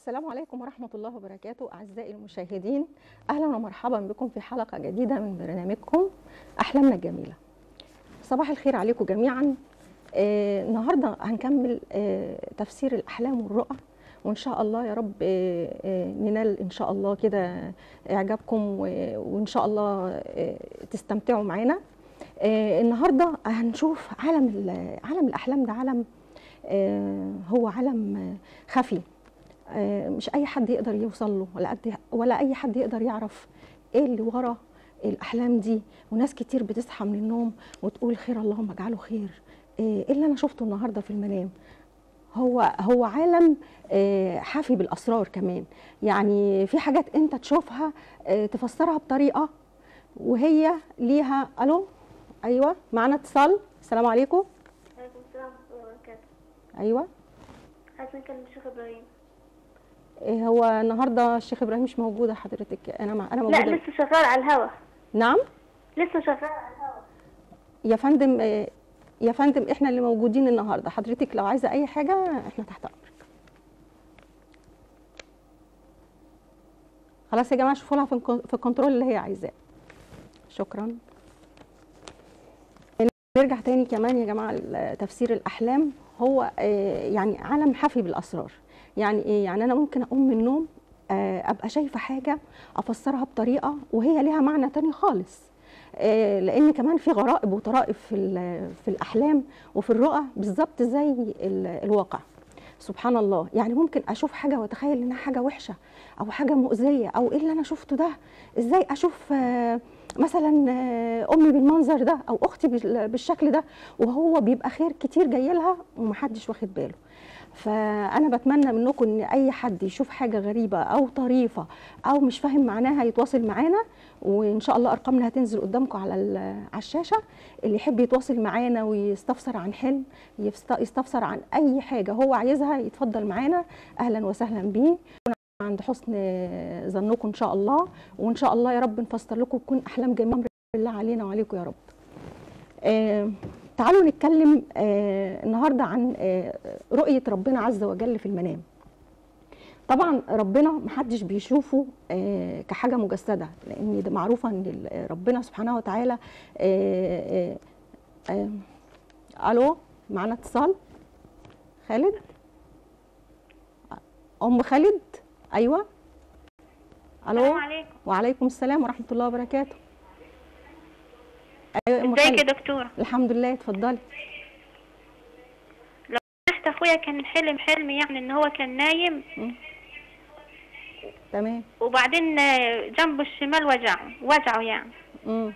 السلام عليكم ورحمة الله وبركاته أعزائي المشاهدين أهلا ومرحبا بكم في حلقة جديدة من برنامجكم أحلامنا الجميلة صباح الخير عليكم جميعا آه النهاردة هنكمل آه تفسير الأحلام والرؤى وإن شاء الله يا رب آه آه ننال إن شاء الله كده إعجابكم و- وإن شاء الله آه تستمتعوا معانا آه النهاردة هنشوف عالم ال- عالم الأحلام ده عالم آه هو عالم آه، خفي آه، مش اي حد يقدر يوصل له ولا قد ولا اي حد يقدر يعرف ايه اللي ورا الاحلام دي وناس كتير بتصحى من النوم وتقول خير اللهم اجعله خير آه، ايه اللي انا شفته النهارده في المنام هو هو عالم آه، حافي بالاسرار كمان يعني في حاجات انت تشوفها آه، تفسرها بطريقه وهي ليها الو ايوه معانا اتصال السلام عليكم عليكم السلام ورحمة الله وبركاته ايوه عايز نكلم الشيخ إبراهيم إيه هو النهارده الشيخ ابراهيم مش موجوده حضرتك انا مع... انا موجوده لا لسه شغال على الهوا نعم لسه شغال على الهوا يا فندم آه، يا فندم احنا اللي موجودين النهارده حضرتك لو عايزه اي حاجه احنا تحت امرك خلاص يا جماعه شوفوا لها في الكن- في الكنترول اللي هي عايزاه شكرا نرجع تاني كمان يا جماعه ل- تفسير الاحلام هو آه، يعني عالم حافي بالاسرار يعني ايه يعني انا ممكن اقوم من النوم آه، ابقى شايفه حاجه افسرها بطريقه وهي ليها معنى تاني خالص آه، لان كمان في غرائب وطرائف في ال- في الاحلام وفي الرؤى بالظبط زي ال- الواقع سبحان الله يعني ممكن اشوف حاجه واتخيل انها حاجه وحشه او حاجه مؤذيه او ايه اللي انا شفته ده ازاي اشوف آه، مثلا آه، امي بالمنظر ده او اختي بال- بالشكل ده وهو بيبقى خير كتير جاي لها ومحدش واخد باله فانا بتمنى منكم ان اي حد يشوف حاجه غريبه او طريفه او مش فاهم معناها يتواصل معانا وان شاء الله ارقامنا هتنزل قدامكم على ال- على الشاشه اللي يحب يتواصل معانا ويستفسر عن حلم يفست- يستفسر عن اي حاجه هو عايزها يتفضل معانا اهلا وسهلا بيه عند حسن ظنكم ان شاء الله وان شاء الله يا رب نفسر لكم تكون احلام جميله بالله علينا وعليكم يا رب آه تعالوا نتكلم آه النهارده عن آه رؤيه ربنا عز وجل في المنام طبعا ربنا محدش بيشوفه آه كحاجه مجسده لان ده معروفه ان ال- ربنا سبحانه وتعالى آه آه آه الو معانا اتصال خالد ام خالد ايوه الو السلام عليكم وعليكم السلام ورحمه الله وبركاته ايوه يا أم ازيك يا خالد. دكتورة الحمد لله اتفضلي تحت اخويا كان حلم حلم يعني ان هو كان نايم تمام وبعدين آه، جنبه الشمال وجعه وجعه يعني امم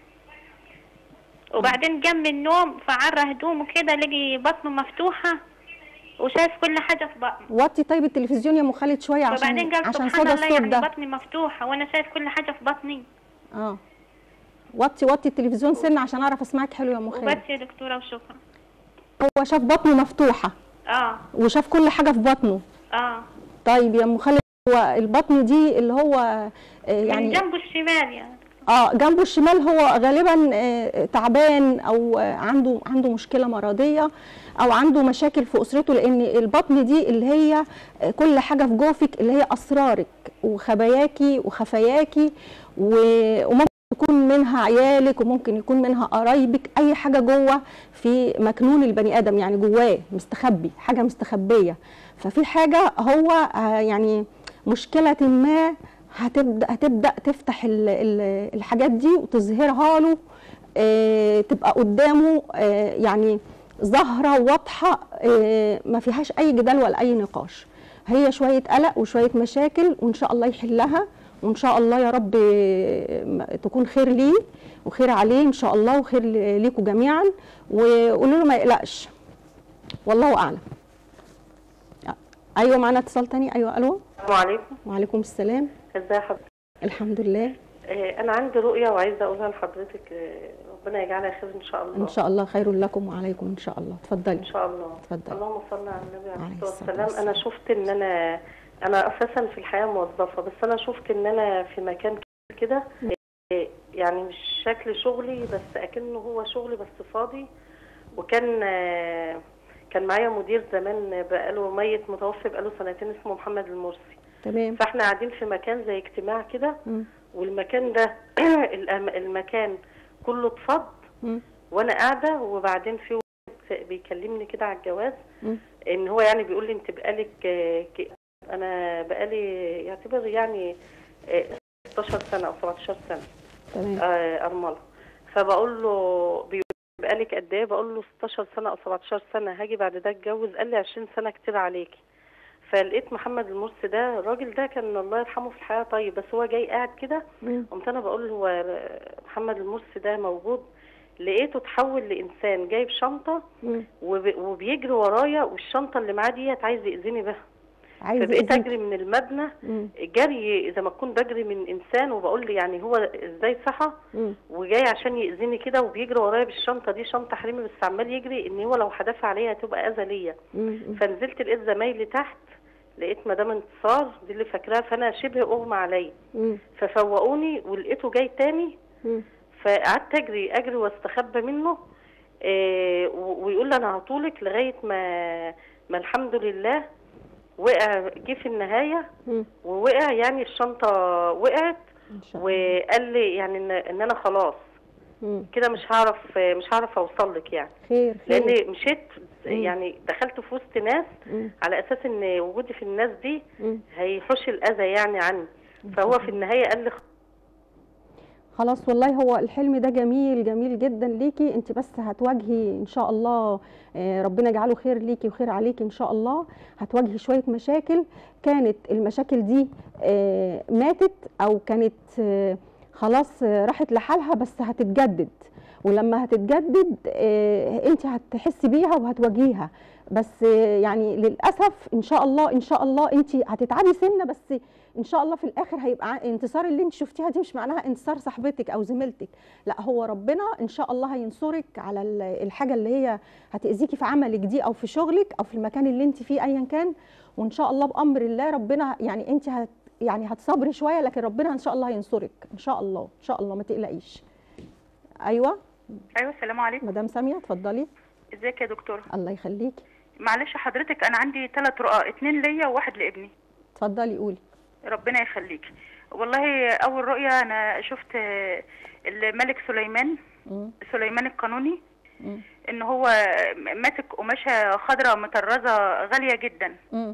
وبعدين قام من النوم فعرى هدومه كده لقي بطنه مفتوحة وشايف كل حاجة في بطنه وطي طيب التلفزيون يا ام خالد شويه عشان وبعدين قال عشان سبحان صدى الله الصوت يعني ده بطني مفتوحة وانا شايف كل حاجة في بطني اه وطي وطي التلفزيون سنه عشان اعرف اسمعك حلو يا ام خالد وبس يا دكتورة وشكرا هو شاف بطنه مفتوحه اه وشاف كل حاجه في بطنه اه طيب يا ام خالد هو البطن دي اللي هو آه، يعني يعني جنبه الشمال يعني اه جنبه الشمال هو غالبا آه، تعبان او آه، عنده عنده مشكله مرضيه او عنده مشاكل في اسرته لان البطن دي اللي هي آه، كل حاجه في جوفك اللي هي اسرارك وخباياكي وخفاياكي و- وممكن يكون منها عيالك وممكن يكون منها قرايبك اي حاجه جوه في مكنون البني ادم يعني جواه مستخبي حاجه مستخبيه ففي حاجه هو آه، يعني مشكله ما هتبدا هتبدا تفتح ال- ال- الحاجات دي وتظهرها له آه، تبقى قدامه آه، يعني ظاهره واضحه آه، ما فيهاش اي جدال ولا اي نقاش هي شويه قلق وشويه مشاكل وان شاء الله يحلها وان شاء الله يا رب آه، م- تكون خير ليه وخير عليه ان شاء الله وخير ل- ليكم جميعا وقولوا له ما يقلقش والله اعلم ايوه معانا اتصال تاني ايوه الو السلام عليكم وعليكم السلام ازي حضرتك الحمد لله آه، انا عندي رؤيه وعايزه اقولها لحضرتك آه، ربنا يجعلها خير ان شاء الله ان شاء الله خير لكم وعليكم ان شاء الله اتفضلي ان شاء الله اتفضلي. اللهم صل على النبي عليه عليه الصلاه الصلاة والسلام انا شفت ان انا انا اساسا في الحياه موظفه بس انا شفت ان انا في مكان كده آه، يعني مش شكل شغلي بس اكنه هو شغلي بس فاضي وكان آه، كان معايا مدير زمان بقاله ميت متوفي بقاله سنتين اسمه محمد المرسي تمام فاحنا قاعدين في مكان زي اجتماع كده مم. والمكان ده الأم- المكان كله اتفض مم. وانا قاعده وبعدين في واحد بيكلمني كده على الجواز مم. ان هو يعني بيقول لي انت بقالك آه، ك- انا بقالي يعتبر يعني آه، 16 سنه او 17 سنه تمام آه، ارمله فبقول له بيقول لي بقالك قد ايه بقول له 16 سنه او 17 سنه هاجي بعد ده اتجوز قال لي 20 سنه كتير عليكي فلقيت محمد المرسي ده الراجل ده كان الله يرحمه في الحياه طيب بس هو جاي قاعد كده مم. قمت انا بقول هو محمد المرسي ده موجود لقيته تحول لانسان جايب شنطه مم. وب- وبيجري ورايا والشنطه اللي معاه ديت عايز ياذيني بها عايز فبقيت يأذيك. اجري من المبنى مم. جري زي ما اكون بجري من انسان وبقول لي يعني هو ازاي صحى مم. وجاي عشان ياذيني كده وبيجري ورايا بالشنطه دي شنطه حريمي بس عمال يجري ان هو لو حدافع عليها هتبقى اذى ليا مم. فنزلت لقيت زمايلي تحت لقيت مدام انتصار دي اللي فاكراها فانا شبه اغمى عليا مم. ففوقوني ولقيته جاي تاني مم. فقعدت اجري اجري واستخبى منه آه، و- ويقول لي انا هطولك لغايه ما ما الحمد لله وقع جه في النهايه مم. ووقع يعني الشنطه وقعت ان شاء الله وقال لي يعني ان, إن انا خلاص مم. كده مش هعرف مش هعرف اوصل لك يعني خير خير لاني مشيت مم. يعني دخلت في وسط ناس مم. على اساس ان وجودي في الناس دي مم. هيحوش الاذى يعني عني فهو في النهايه قال لي خلاص والله هو الحلم ده جميل جميل جدا ليكي انت بس هتواجهي ان شاء الله آه، ربنا يجعله خير ليكي وخير عليكي ان شاء الله هتواجهي شويه مشاكل كانت المشاكل دي آه، ماتت او كانت آه، خلاص آه، راحت لحالها بس هتتجدد ولما هتتجدد انت هتحسي بيها وهتواجهيها بس آه، يعني للاسف ان شاء الله ان شاء الله انت هتتعبي سنه بس ان شاء الله في الاخر هيبقى ع- انتصار اللي انت شفتيها دي مش معناها انتصار صاحبتك او زميلتك لا هو ربنا ان شاء الله هينصرك على ال- الحاجه اللي هي هتاذيكي في عملك دي او في شغلك او في المكان اللي انت فيه ايا كان وان شاء الله بامر الله ربنا يعني انت هت يعني هتصبري شويه لكن ربنا ان شاء الله هينصرك ان شاء الله ان شاء الله ما تقلقيش ايوه ايوه السلام عليكم مدام ساميه اتفضلي ازيك يا دكتوره الله يخليكي معلش حضرتك انا عندي ثلاث رؤى اتنين ليا وواحد لابني اتفضلي قولي ربنا يخليكي والله اول رؤيه انا شفت آه، الملك سليمان مم. سليمان القانوني مم. ان هو ماسك قماشه خضراء مطرزه غاليه جدا مم.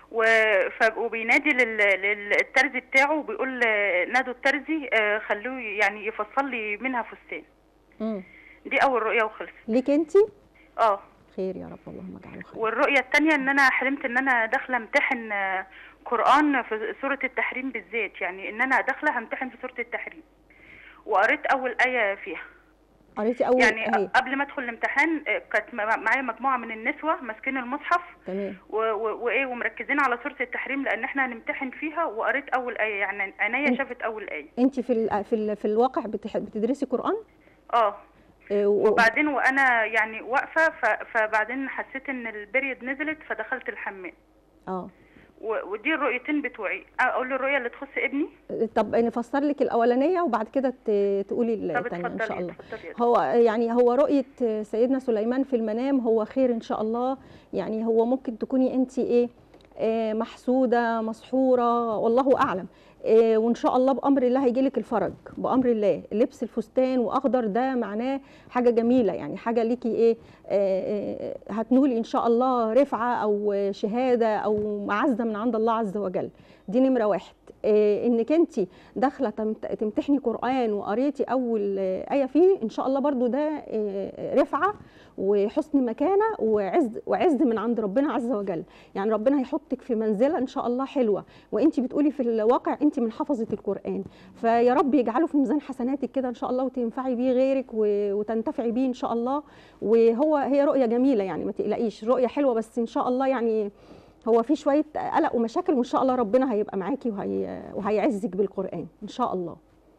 و- ف- وبينادي لل- للترزي بتاعه وبيقول آه، نادوا الترزي آه، خلوه يعني يفصل لي منها فستان مم. دي اول رؤيه وخلصت ليك انت اه خير يا رب اللهم اجعله خير والرؤية التانية ان انا حلمت ان انا داخلة امتحن آه، قرآن في سورة التحريم بالذات يعني ان انا داخلة همتحن في سورة التحريم وقريت اول آية فيها قريتي اول يعني ايه قبل ما ادخل الامتحان آه، كانت م- معايا مجموعة من النسوة ماسكين المصحف تمام و- و- وايه ومركزين على سورة التحريم لان احنا هنمتحن فيها وقريت اول آية يعني عينيا شافت اول آية انت في ال- في ال- في الواقع بتح- بتدرسي قران اه إيه، و- وبعدين وانا يعني واقفة ف- فبعدين حسيت ان البريد نزلت فدخلت الحمام اه و- ودي الرؤيتين بتوعي اقول له الرؤيه اللي تخص ابني طب نفسر لك الاولانيه وبعد كده ت- تقولي طب الثانيه ان شاء اتفضلي الله اتفضلي يا هو يعني هو رؤيه سيدنا سليمان في المنام هو خير ان شاء الله يعني هو ممكن تكوني انت ايه آه، محسوده مسحوره والله اعلم آه، وان شاء الله بامر الله هيجي لك الفرج بامر الله لبس الفستان واخضر ده معناه حاجه جميله يعني حاجه ليكي ايه آه، آه، هتنولي ان شاء الله رفعه او شهاده او معزه من عند الله عز وجل دي نمره واحد آه، انك انت داخله تمت- تمتحني قران وقريتي اول آه، ايه فيه ان شاء الله برضو ده آه، رفعه وحسن مكانه وعز وعز من عند ربنا عز وجل يعني ربنا هيحطك في منزله ان شاء الله حلوه وانت بتقولي في الواقع انت من حفظه القران فيا رب يجعله في ميزان حسناتك كده ان شاء الله وتنفعي بيه غيرك و- وتنتفعي بيه ان شاء الله وهو هي رؤيه جميله يعني ما تقلقيش رؤيه حلوه بس ان شاء الله يعني هو في شويه قلق ومشاكل وان شاء الله ربنا هيبقى معاكي وهي وهيعزك بالقران ان شاء الله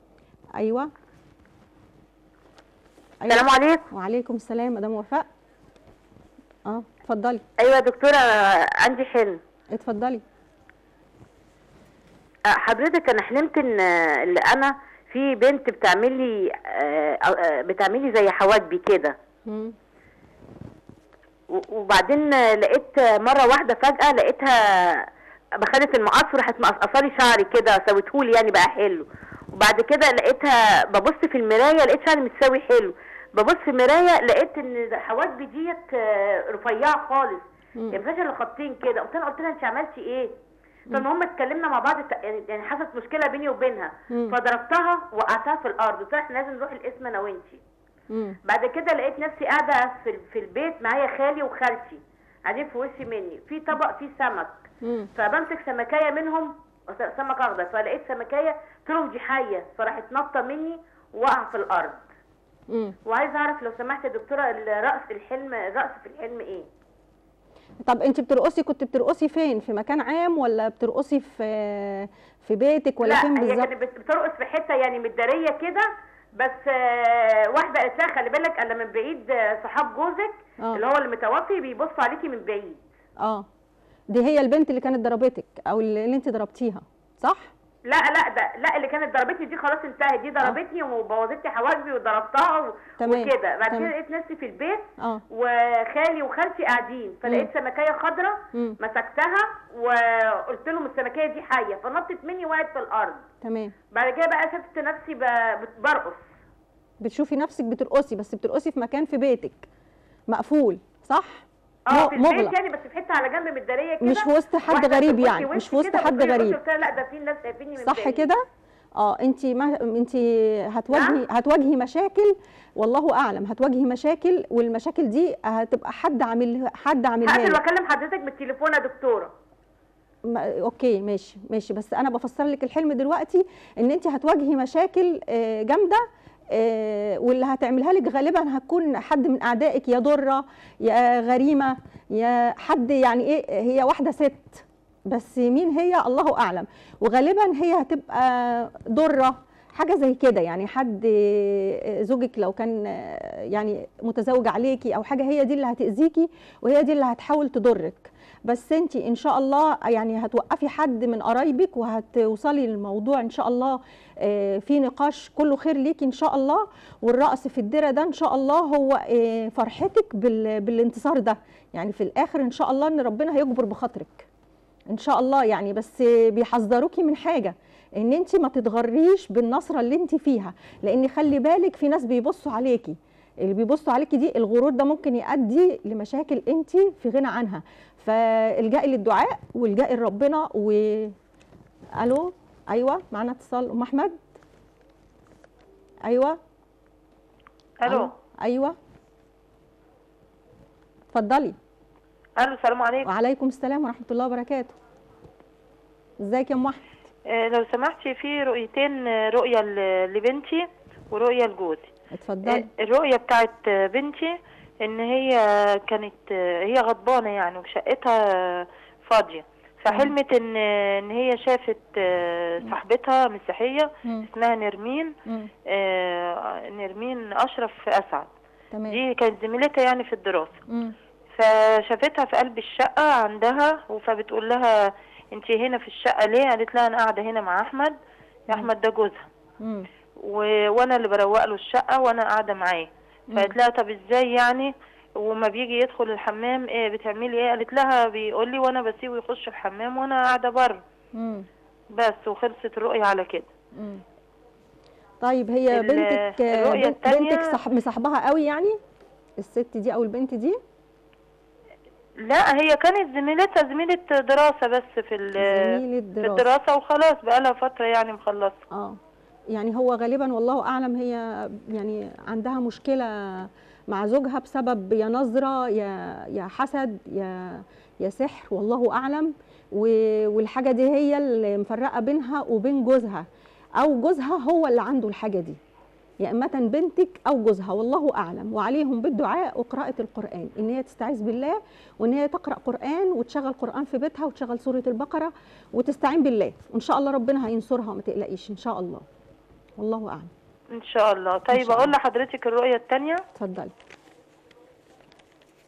ايوه السلام عليكم وعليكم السلام مدام وفاء اه اتفضلي ايوه يا دكتوره عندي حلم اتفضلي أه، حضرتك انا حلمت ان اللي انا في بنت بتعمل لي أه، أه، بتعمل لي زي حواجبي كده مم. و- وبعدين لقيت مره واحده فجاه لقيتها خدت المقص وراحت مقصقصه لي شعري كده سويتهولي يعني بقى حلو وبعد كده لقيتها ببص في المرايه لقيت شعري متساوي حلو ببص في المرايه لقيت ان حواجبي ديت آه، رفيعه خالص يعني مفيش الا خطين كده قمت انا قلت لها انت عملتي ايه؟ فالمهم اتكلمنا مع بعض ت- يعني يعني حصلت مشكله بيني وبينها مم. فضربتها وقعتها في الارض قلت لها احنا لازم نروح القسم انا وانتي مم. بعد كده لقيت نفسي قاعده في في البيت معايا خالي وخالتي قاعدين في وشي مني في طبق فيه سمك مم. فبمسك سمكايه منهم س- سمك اخضر فلقيت سمكايه قلت لهم دي حيه فراحت نطه مني وقع في الارض مم. وعايزه اعرف لو سمحت يا دكتوره الرأس الحلم الرأس في الحلم ايه؟ طب انت بترقصي كنت بترقصي فين في مكان عام ولا بترقصي في في بيتك ولا لا فين هي بالظبط كانت بت- بترقص في حته يعني متداريه كده بس آه، واحده قالت لها خلي بالك الا من بعيد آه، صحاب جوزك آه. اللي هو المتوفي بيبصوا عليكي من بعيد اه دي هي البنت اللي كانت ضربتك او اللي اللي انت ضربتيها صح لا لا ده لا اللي كانت ضربتني دي خلاص انتهت دي ضربتني وبوظت لي حواجبي وضربتها و- تمام، وكده بعد تمام. كده لقيت نفسي في البيت اه وخالي وخالتي قاعدين فلقيت سمكيه خضراء مم. مسكتها وقلت لهم السمكيه دي حيه فنطت مني وقعت في الارض تمام بعد كده بقى شفت نفسي ب- برقص بتشوفي نفسك بترقصي بس بترقصي في مكان في بيتك مقفول صح اه مغ- في البيت مغلق يعني بس في حته على جنب متداريه كده مش في وسط حد واحدة غريب في وشي يعني، وشي مش في وسط كده حد بصي لي غريب. قلت لها لا ده في ناس شايفيني من صح بعيد. كده اه انت ما انت هتواجهي هتواجهي مشاكل والله اعلم هتواجهي مشاكل والمشاكل دي هتبقى حد عامل حد عاملها هقفل لك واكلم حضرتك بالتليفون يا دكتوره ما- اوكي ماشي ماشي بس انا بفسر لك الحلم دلوقتي ان انت هتواجهي مشاكل آه، جامده آه، واللي هتعملها لك غالبا هتكون حد من اعدائك يا ضره يا غريمه يا حد يعني ايه هي واحده ست بس مين هي الله اعلم وغالبا هي هتبقى ضره حاجه زي كده يعني حد آه، زوجك لو كان آه، يعني متزوج عليكي او حاجه هي دي اللي هتاذيكي وهي دي اللي هتحاول تضرك بس انت ان شاء الله يعني هتوقفي حد من قرايبك وهتوصلي للموضوع ان شاء الله آه، في نقاش كله خير ليكي ان شاء الله والرأس في الدرة ده ان شاء الله هو آه، فرحتك بال- بالانتصار ده يعني في الاخر ان شاء الله ان ربنا هيجبر بخاطرك ان شاء الله يعني بس بيحذروكي من حاجه ان انت ما تتغريش بالنصره اللي انت فيها لان خلي بالك في ناس بيبصوا عليكي اللي بيبصوا عليكي دي الغرور ده ممكن يؤدي لمشاكل انت في غنى عنها فالجئي للدعاء والجئي لربنا و الو ايوه معانا اتصال ام احمد ايوه الو ايوه اتفضلي الو السلام عليكم وعليكم السلام ورحمه الله وبركاته ازيك يا ام احمد آه، لو سمحتي في رؤيتين آه، رؤيه ل- لبنتي ورؤيه لجوزي اتفضلي آه، الرؤيه بتاعت آه، بنتي ان هي كانت آه، هي غضبانه يعني وشقتها فاضيه فحلمت ان ان هي شافت آه، صاحبتها مسيحيه مم. اسمها نرمين مم. آه، نرمين اشرف اسعد تمام دي كانت زميلتها يعني في الدراسه مم. فشافتها في قلب الشقة عندها فبتقول لها انت هنا في الشقة ليه قالت لها انا قاعدة هنا مع احمد يا احمد ده جوزها مم. و... وانا اللي بروق له الشقة وانا قاعدة معاه فقالت لها طب ازاي يعني وما بيجي يدخل الحمام ايه بتعملي ايه قالت لها بيقول لي وانا بسيبه يخش الحمام وانا قاعدة بره مم. بس وخلصت الرؤية على كده مم. طيب هي ال- بنتك الرؤية بنت التانية- بنتك صح مصاحبها قوي يعني الست دي او البنت دي لا هي كانت زميلتها زميلة دراسة بس في ال... زميلة في دراسة الدراسة وخلاص بقالها فترة يعني مخلصة اه يعني هو غالبا والله اعلم هي يعني عندها مشكله مع زوجها بسبب يا نظره يا يا حسد يا يا سحر والله اعلم و- والحاجه دي هي اللي مفرقه بينها وبين جوزها او جوزها هو اللي عنده الحاجه دي يا اما بنتك او جوزها والله اعلم وعليهم بالدعاء وقراءه القران ان هي تستعيذ بالله وان هي تقرا قران وتشغل قران في بيتها وتشغل سوره البقره وتستعين بالله وان شاء الله ربنا هينصرها ما تقلقيش ان شاء الله والله اعلم ان شاء الله طيب شاء اقول الله. لحضرتك الرؤية التانية اتفضلي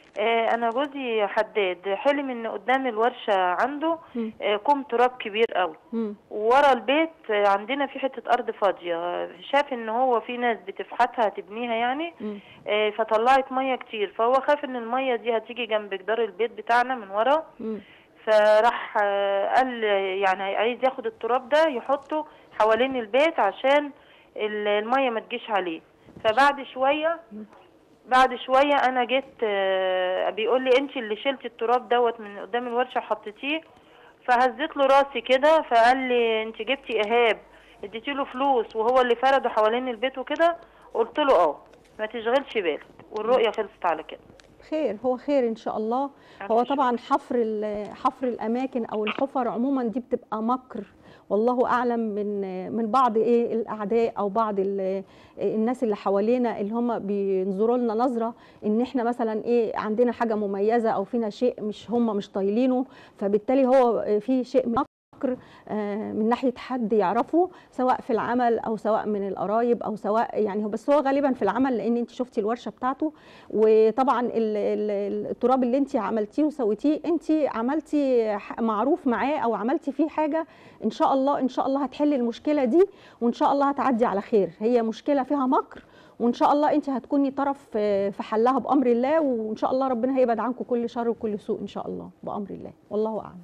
آه، انا جوزي حداد حلم ان قدام الورشه عنده مم. آه، كوم تراب كبير قوي مم. ورا البيت آه، عندنا في حته ارض فاضيه شاف ان هو في ناس بتفحتها تبنيها يعني مم. آه، فطلعت ميه كتير فهو خاف ان الميه دي هتيجي جنب جدار البيت بتاعنا من ورا مم. فراح آه، قال يعني عايز ياخد التراب ده يحطه حوالين البيت عشان ال- الميه ما تجيش عليه فبعد شويه بعد شويه انا جيت آه، بيقول لي انت اللي شلتي التراب دوت من قدام الورشه وحطيتيه فهزيت له راسي كده فقال لي انت جبتي ايهاب اديتي له فلوس وهو اللي فرده حوالين البيت وكده قلت له اه ما تشغلش بالك والرؤيه خلصت على كده خير هو خير ان شاء الله هو طبعا حفر ال- حفر الاماكن او الحفر عموما دي بتبقى مكر والله اعلم من من بعض ايه الاعداء او بعض ال- الناس اللي حوالينا اللي هم بينظروا لنا نظره ان احنا مثلا ايه عندنا حاجه مميزه او فينا شيء مش هم مش طايلينه فبالتالي هو في شيء من مكر آه، من ناحيه حد يعرفه سواء في العمل او سواء من القرايب او سواء يعني هو بس هو غالبا في العمل لان انت شفتي الورشه بتاعته وطبعا ال- ال- التراب اللي انت عملتيه وسويتيه انت عملتي ح- معروف معاه او عملتي فيه حاجه ان شاء الله ان شاء الله هتحلي المشكله دي وان شاء الله هتعدي على خير هي مشكله فيها مكر وان شاء الله انت هتكوني طرف آه، في حلها بامر الله وان شاء الله ربنا هيبعد عنكم كل شر وكل سوء ان شاء الله بامر الله والله اعلم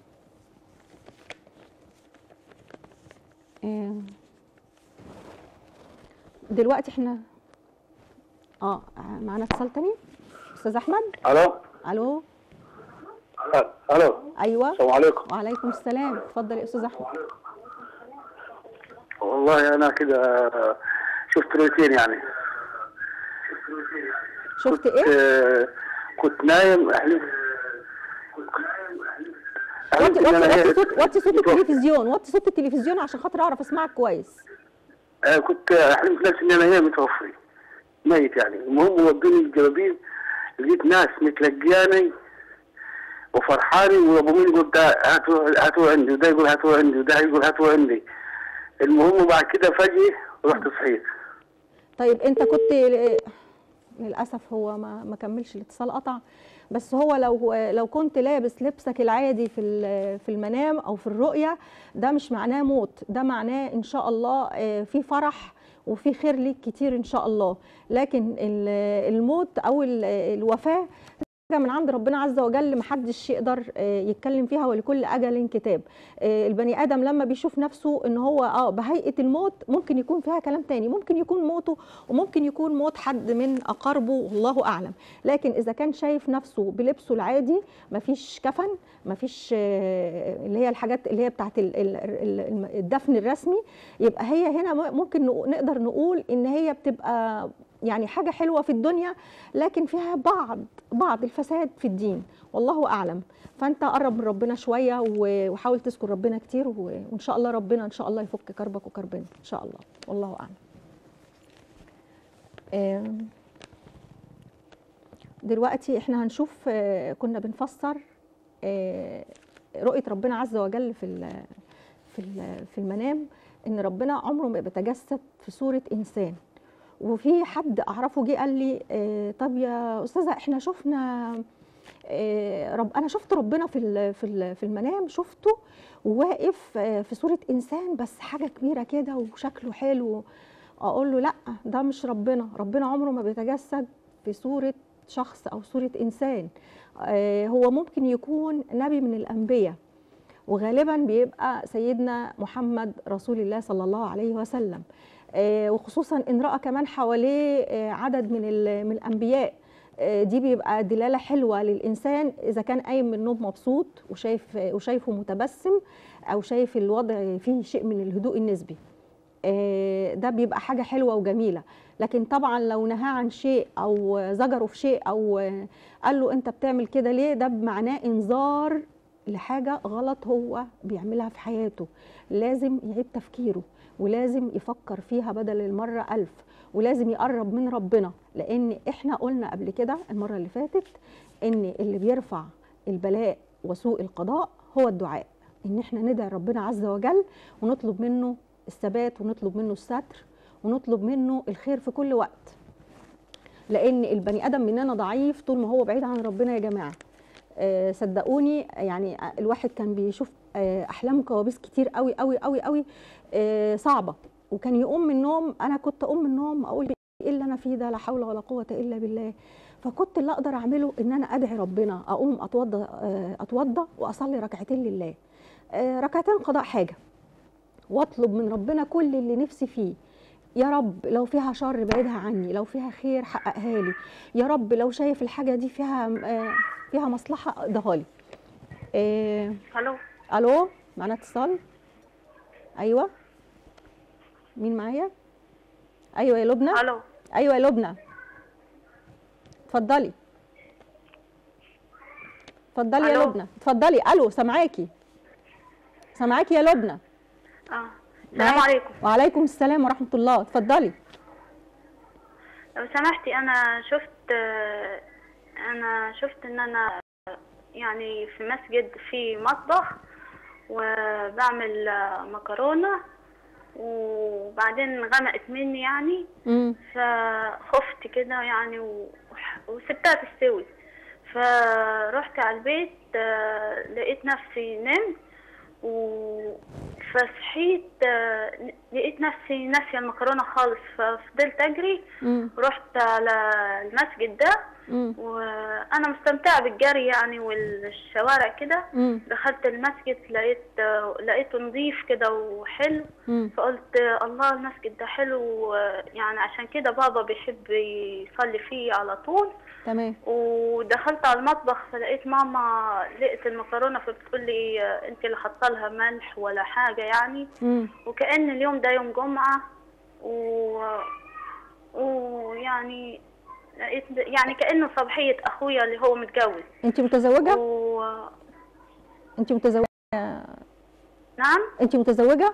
آه، دلوقتي احنا اه معانا اتصال تاني استاذ احمد الو الو الو ايوه السلام عليكم وعليكم السلام اتفضل يا استاذ احمد والله انا كده شفت روتين يعني شفت ايه آه، كنت نايم احلف وطي أحلف إن أنا وطي هي- وطي صوت وطي صوت متوفى. التلفزيون وطي صوت التلفزيون عشان خاطر اعرف اسمعك كويس آه، كنت احلف نفسي ان انا هي متوفي ميت يعني المهم ودوني الجلابيب لقيت ناس متلقياني وفرحاني وابو مين يقول ده هاتوا هاتوا عندي وده يقول هاتوا عندي وده يقول هاتوا عندي المهم بعد كده فجأة رحت صحيت طيب انت كنت ل- للاسف هو ما ما كملش الاتصال قطع بس هو لو لو كنت لابس لبسك العادي في ال- في المنام او في الرؤيه ده مش معناه موت ده معناه ان شاء الله آه، في فرح وفي خير ليك كتير ان شاء الله لكن ال- الموت او ال- الوفاه حاجه من عند ربنا عز وجل محدش يقدر آه، يتكلم فيها ولكل اجل كتاب آه، البني ادم لما بيشوف نفسه ان هو اه بهيئه الموت ممكن يكون فيها كلام تاني ممكن يكون موته وممكن يكون موت حد من اقاربه والله اعلم لكن اذا كان شايف نفسه بلبسه العادي مفيش كفن مفيش آه، اللي هي الحاجات اللي هي بتاعت ال- ال- ال- الدفن الرسمي يبقى هي هنا ممكن نقو- نقدر نقول ان هي بتبقى يعني حاجه حلوه في الدنيا لكن فيها بعض بعض الفساد في الدين والله اعلم فانت قرب من ربنا شويه و- وحاول تذكر ربنا كتير و- وان شاء الله ربنا ان شاء الله يفك كربك وكربنا ان شاء الله والله اعلم آم، دلوقتي احنا هنشوف آه، كنا بنفسر آه، رؤيه ربنا عز وجل في ال- في ال- في المنام ان ربنا عمره ما بيتجسد في صوره انسان وفي حد اعرفه جه قال لي آه، طب يا استاذه احنا شفنا آه، رب انا شفت ربنا في ال- في ال- في المنام شفته وواقف آه، في صوره انسان بس حاجه كبيره كده وشكله حلو اقول له لا ده مش ربنا ربنا عمره ما بيتجسد في صوره شخص او صوره انسان آه، هو ممكن يكون نبي من الانبياء وغالبا بيبقى سيدنا محمد رسول الله صلى الله عليه وسلم آه، وخصوصا ان راى كمان حواليه آه، عدد من ال- من الانبياء آه، دي بيبقى دلاله حلوه للانسان اذا كان قايم من النوم مبسوط وشايف وشايفه متبسم او شايف الوضع فيه شيء من الهدوء النسبي آه، ده بيبقى حاجه حلوه وجميله لكن طبعا لو نهاه عن شيء او زجره في شيء او آه، قال له انت بتعمل كده ليه ده بمعناه انذار لحاجه غلط هو بيعملها في حياته لازم يعيد تفكيره ولازم يفكر فيها بدل المره ألف ولازم يقرب من ربنا لان احنا قلنا قبل كده المره اللي فاتت ان اللي بيرفع البلاء وسوء القضاء هو الدعاء ان احنا ندعي ربنا عز وجل ونطلب منه الثبات ونطلب منه الستر ونطلب منه الخير في كل وقت لان البني ادم مننا ضعيف طول ما هو بعيد عن ربنا يا جماعه آه، صدقوني يعني الواحد كان بيشوف آه، احلام كوابيس كتير قوي قوي قوي قوي آه، صعبه وكان يقوم من النوم انا كنت اقوم من النوم اقول ايه اللي انا فيه ده لا حول ولا قوه الا بالله فكنت اللي اقدر اعمله ان انا ادعي ربنا اقوم اتوضى آه، اتوضى واصلي ركعتين لله آه، ركعتين قضاء حاجه واطلب من ربنا كل اللي نفسي فيه يا رب لو فيها شر بعيدها عني لو فيها خير حققها لي يا رب لو شايف الحاجه دي فيها آه، فيها مصلحه اقضيها لي آه، الو الو معانا اتصال ايوه مين معايا ايوه يا لبنى الو ايوه يا لبنى اتفضلي اتفضلي يا ألو. لبنى اتفضلي الو سامعاكي سامعاكي يا لبنى اه السلام معاك. عليكم وعليكم السلام ورحمه الله اتفضلي لو سمحتي انا شفت آه، انا شفت ان انا يعني في مسجد في مطبخ وبعمل آه، مكرونه وبعدين غمقت مني يعني امم فخفت كده يعني و- وسبتها تستوي فرحت على البيت آه، لقيت نفسي نمت و فصحيت آه، لقيت نفسي ناسية المكرونة خالص ففضلت أجري امم ورحت على المسجد ده امم وأنا مستمتعة بالجري يعني والشوارع كده امم دخلت المسجد لقيت آه، لقيته نظيف كده وحلو امم فقلت الله المسجد ده حلو يعني عشان كده بابا بيحب يصلي فيه على طول تمام ودخلت على المطبخ فلقيت ماما لقيت المكرونه فبتقول لي انت اللي حاطه لها ملح ولا حاجه يعني امم وكأن اليوم ده يوم جمعه و ويعني لقيت يعني كأنه صباحية أخويا اللي هو متجوز انت متزوجه و... انت متزوجه نعم انت متزوجه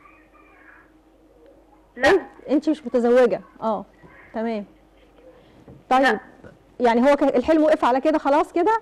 لا انت مش متزوجه اه تمام طيب يعني هو ك- الحلم وقف على كده خلاص كده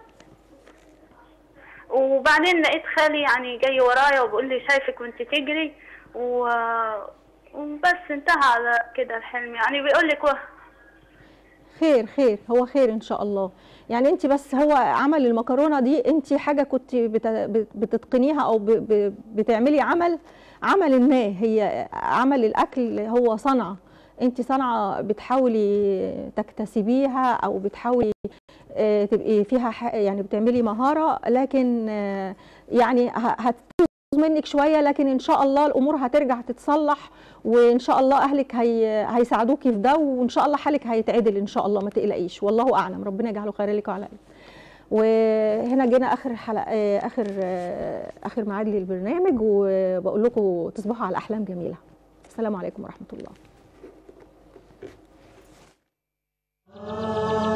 وبعدين لقيت خالي يعني جاي ورايا وبيقول لي شايفك وانت تجري و... وبس انتهى على كده الحلم يعني بيقول لك و... خير خير هو خير ان شاء الله يعني انت بس هو عمل المكرونه دي انت حاجه كنت بت- بت- بتتقنيها او ب- ب- بتعملي عمل عمل ما هي عمل الاكل هو صنعه انت صنعه بتحاولي تكتسبيها او بتحاولي آه، تبقي فيها ح- يعني بتعملي مهاره لكن آه، يعني ه- هتبوظ منك شويه لكن ان شاء الله الامور هترجع تتصلح وان شاء الله اهلك هي هيساعدوكي في ده وان شاء الله حالك هيتعدل ان شاء الله ما تقلقيش والله اعلم ربنا يجعله خير لك وعلى قلبك وهنا جينا اخر حلقه آه، اخر آه، اخر ميعاد للبرنامج وبقول لكم تصبحوا على احلام جميله السلام عليكم ورحمه الله